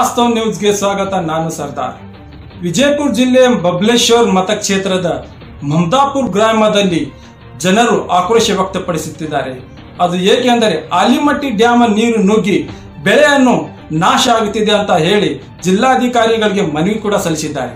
ವಾಸ್ತವ ನ್ಯೂಸ್ಗೆ ಸ್ವಾಗತ ನಾನು ಸರ್ದಾರ್ ವಿಜಯಪುರ ಜಿಲ್ಲೆಯ ಬಬ್ಲೇಶ್ವರ್ ಮತಕ್ಷೇತ್ರದ ಮಮದಾಪುರ್ ಗ್ರಾಮದಲ್ಲಿ ಜನರು ಆಕ್ರೋಶ ವ್ಯಕ್ತಪಡಿಸುತ್ತಿದ್ದಾರೆ ಅದು ಏಕೆಂದರೆ ಆಲಿಮಟ್ಟಿ ಡ್ಯಾಮ್ ನೀರು ನುಗ್ಗಿ ಬೆಳೆಯನ್ನು ನಾಶ ಆಗುತ್ತಿದೆ ಅಂತ ಹೇಳಿ ಜಿಲ್ಲಾಧಿಕಾರಿಗಳಿಗೆ ಮನವಿ ಕೂಡ ಸಲ್ಲಿಸಿದ್ದಾರೆ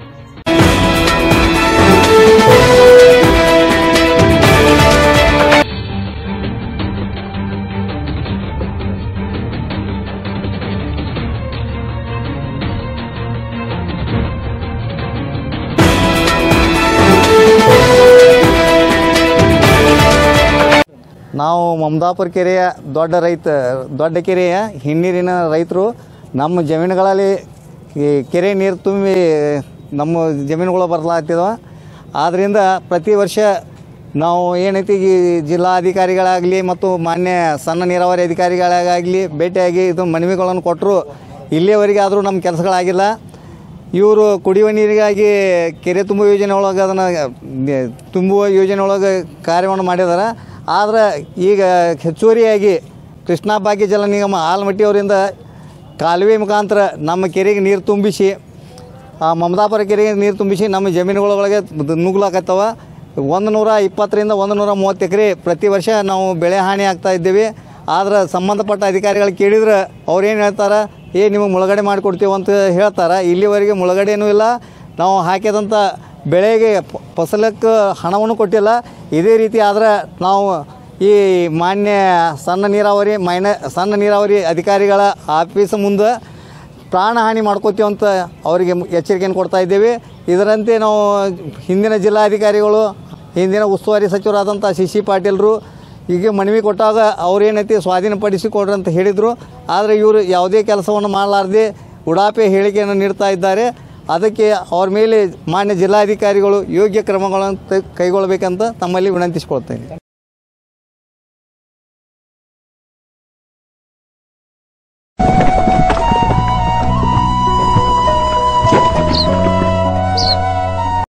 ನಾವು ಮಮದಾಪುರ ಕೆರೆಯ ದೊಡ್ಡ ರೈತ ದೊಡ್ಡ ಕೆರೆಯ ಹಿನ್ನೀರಿನ ರೈತರು ನಮ್ಮ ಜಮೀನುಗಳಲ್ಲಿ ಈ ಕೆರೆ ನೀರು ತುಂಬಿ ನಮ್ಮ ಜಮೀನುಗಳು ಬರ್ಲಾಗ್ತಿದವ ಆದ್ದರಿಂದ ಪ್ರತಿ ವರ್ಷ ನಾವು ಏನೈತಿ ಈ ಜಿಲ್ಲಾಧಿಕಾರಿಗಳಾಗಲಿ ಮತ್ತು ಮಾನ್ಯ ಸಣ್ಣ ನೀರಾವರಿ ಅಧಿಕಾರಿಗಳಾಗಲಿ ಭೇಟಿಯಾಗಿ ಇದು ಮನವಿಗಳನ್ನು ಕೊಟ್ಟರು ಇಲ್ಲಿಯವರೆಗೆ ಆದರೂ ನಮ್ಮ ಕೆಲಸಗಳಾಗಿಲ್ಲ ಇವರು ಕುಡಿಯುವ ನೀರಿಗಾಗಿ ಕೆರೆ ತುಂಬುವ ಯೋಜನೆ ಒಳಗೆ ಅದನ್ನು ತುಂಬುವ ಯೋಜನೆ ಒಳಗೆ ಕಾರ್ಯವನ್ನು ಮಾಡಿದ್ದಾರೆ ಆದರೆ ಈಗ ಹೆಚ್ಚುವರಿಯಾಗಿ ಕೃಷ್ಣಾ ಭಾಗ್ಯ ಜಲ ನಿಗಮ ಆಲ್ಮಟ್ಟಿ ಅವರಿಂದ ಕಾಲುವೆ ಮುಖಾಂತರ ನಮ್ಮ ಕೆರೆಗೆ ನೀರು ತುಂಬಿಸಿ ಆ ಮಮದಾಪುರ ಕೆರೆಗೆ ನೀರು ತುಂಬಿಸಿ ನಮ್ಮ ಜಮೀನುಗಳೊಳಗೆ ನುಗ್ಲಾಕತ್ತವ ಒಂದು ನೂರ ಇಪ್ಪತ್ತರಿಂದ ಒಂದು ನೂರ ಮೂವತ್ತು ಎಕರೆ ಪ್ರತಿ ವರ್ಷ ನಾವು ಬೆಳೆ ಹಾನಿ ಆಗ್ತಾ ಇದ್ದೀವಿ ಆದ್ರೆ ಸಂಬಂಧಪಟ್ಟ ಅಧಿಕಾರಿಗಳು ಕೇಳಿದ್ರೆ ಅವ್ರು ಏನು ಹೇಳ್ತಾರೆ ಏ ನಿಮಗೆ ಮುಳುಗಡೆ ಮಾಡಿಕೊಡ್ತೀವಿ ಅಂತ ಹೇಳ್ತಾರೆ ಇಲ್ಲಿವರೆಗೆ ಮುಳುಗಡೆನೂ ಇಲ್ಲ ನಾವು ಹಾಕಿದಂಥ ಬೆಳೆಗೆ ಪ- ಫಸಲಕ್ಕೆ ಹಣವನ್ನು ಕೊಟ್ಟಿಲ್ಲ ಇದೇ ರೀತಿ ಆದ್ರೆ ನಾವು ಈ ಮಾನ್ಯ ಸಣ್ಣ ನೀರಾವರಿ ಮೈನ ಸಣ್ಣ ನೀರಾವರಿ ಅಧಿಕಾರಿಗಳ ಆಫೀಸ್ ಮುಂದೆ ಪ್ರಾಣಹಾನಿ ಮಾಡ್ಕೋತೀವಿ ಅಂತ ಅವರಿಗೆ ಎಚ್ಚರಿಕೆಯನ್ನು ಕೊಡ್ತಾ ಇದ್ದೇವೆ ಇದರಂತೆ ನಾವು ಹಿಂದಿನ ಜಿಲ್ಲಾಧಿಕಾರಿಗಳು ಹಿಂದಿನ ಉಸ್ತುವಾರಿ ಸಚಿವರಾದಂಥ ಸಿ ಸಿ ಪಾಟೀಲ್ರು ಈಗ ಮನವಿ ಕೊಟ್ಟಾಗ ಅವ್ರೇನೈತಿ ಸ್ವಾಧೀನಪಡಿಸಿಕೊಡ್ರಿ ಅಂತ ಹೇಳಿದರು ಆದರೆ ಇವರು ಯಾವುದೇ ಕೆಲಸವನ್ನು ಮಾಡಲಾರ್ದೆ ಉಡಾಪೆ ಹೇಳಿಕೆಯನ್ನು ನೀಡ್ತಾ ಇದ್ದಾರೆ ಅದಕ್ಕೆ ಅವ್ರ ಮೇಲೆ ಮಾನ್ಯ ಜಿಲ್ಲಾಧಿಕಾರಿಗಳು ಯೋಗ್ಯ ಕ್ರಮಗಳನ್ನು ತೆ- ಕೈಗೊಳ್ಳಬೇಕಂತ ತಮ್ಮಲ್ಲಿ ವಿನಂತಿಸಿಕೊಳ್ತೇನೆ